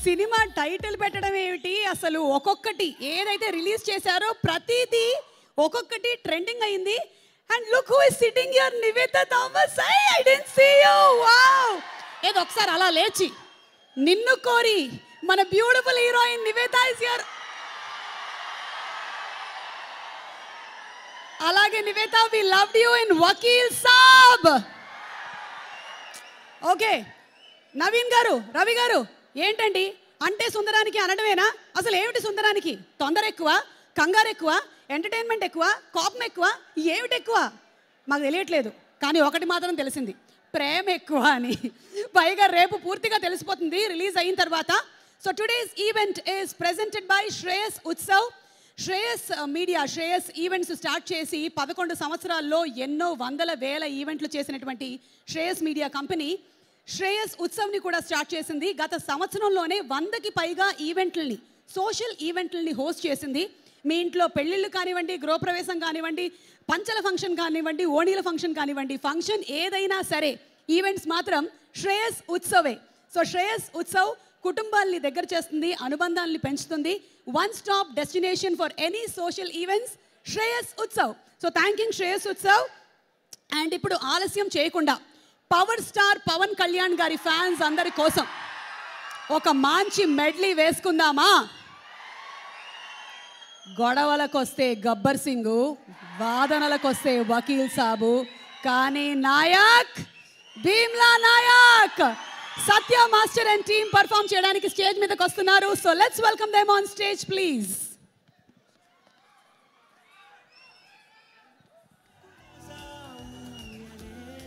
cinema title పెట్టడం ఏమిటి అసలు ఒక్కొక్కటి ఏదైతే రిలీజ్ చేశారో ప్రతిదీ ఒక్కొక్కటి ట్రెండింగ్ అయింది and look who is sitting your Nivetha Thomas I didn't see you wow ఏదో ఒకసారి అలా లేచి నిన్ను కోరి మన beautiful heroine Nivetha is your అలాగే Nivetha we loved you in Vakeel Saab okay Naveen గారు రవి గారు ఏంటండి అంటే సుందరానికి అనడమేనా అసలు ఏమిటి సుందరానికి తొందర ఎక్కువ కంగారు ఎక్కువ ఎంటర్టైన్మెంట్ ఎక్కువ కోపం ఎక్కువ ఏమిటి ఎక్కువ మాకు తెలియట్లేదు కానీ ఒకటి మాత్రం తెలిసింది ప్రేమ ఎక్కువ అని పైగా రేపు పూర్తిగా తెలిసిపోతుంది రిలీజ్ అయిన తర్వాత so today's event is presented by Shreyas Utsav Shreyas media Shreyas events start చేసి పదకొండు సంవత్సరాల్లో ఎన్నో వందల వేల ఈవెంట్లు చేసినటువంటి శ్రేయస్ మీడియా కంపెనీ శ్రేయస్ ఉత్సవ్ని కూడా స్టార్ట్ చేసింది గత సంవత్సరంలోనే వందకి పైగా ఈవెంట్లని సోషల్ ఈవెంట్లని హోస్ట్ చేసింది మీ ఇంట్లో పెళ్ళిళ్ళు కానివ్వండి గృహప్రవేశం కానివ్వండి పంచల ఫంక్షన్ కానివ్వండి ఓణీల ఫంక్షన్ కానివ్వండి ఫంక్షన్ ఏదైనా సరే ఈవెంట్స్ మాత్రం శ్రేయస్ ఉత్సవే సో శ్రేయస్ ఉత్సవ్ కుటుంబాల్ని దగ్గర చేస్తుంది అనుబంధాల్ని పెంచుతుంది one stop destination for any social events Shreyas Utsav so thanking Shreyas Utsav and ఇప్పుడు ఆలస్యం చేయకుండా పవర్ స్టార్ పవన్ కళ్యాణ్ గారి ఫ్యాన్స్ అందరి కోసం ఒక మంచి మెడ్లీ వేసుకుందామా గొడవలకు వస్తే గబ్బర్ సింగ్ వాదనలకు వస్తే వకీల్ సాబు కానీ Nayak Bheemla Nayak Satya master and team perform చేయడానికి స్టేజ్ మీదకి వస్తున్నారు so let's welcome them on stage please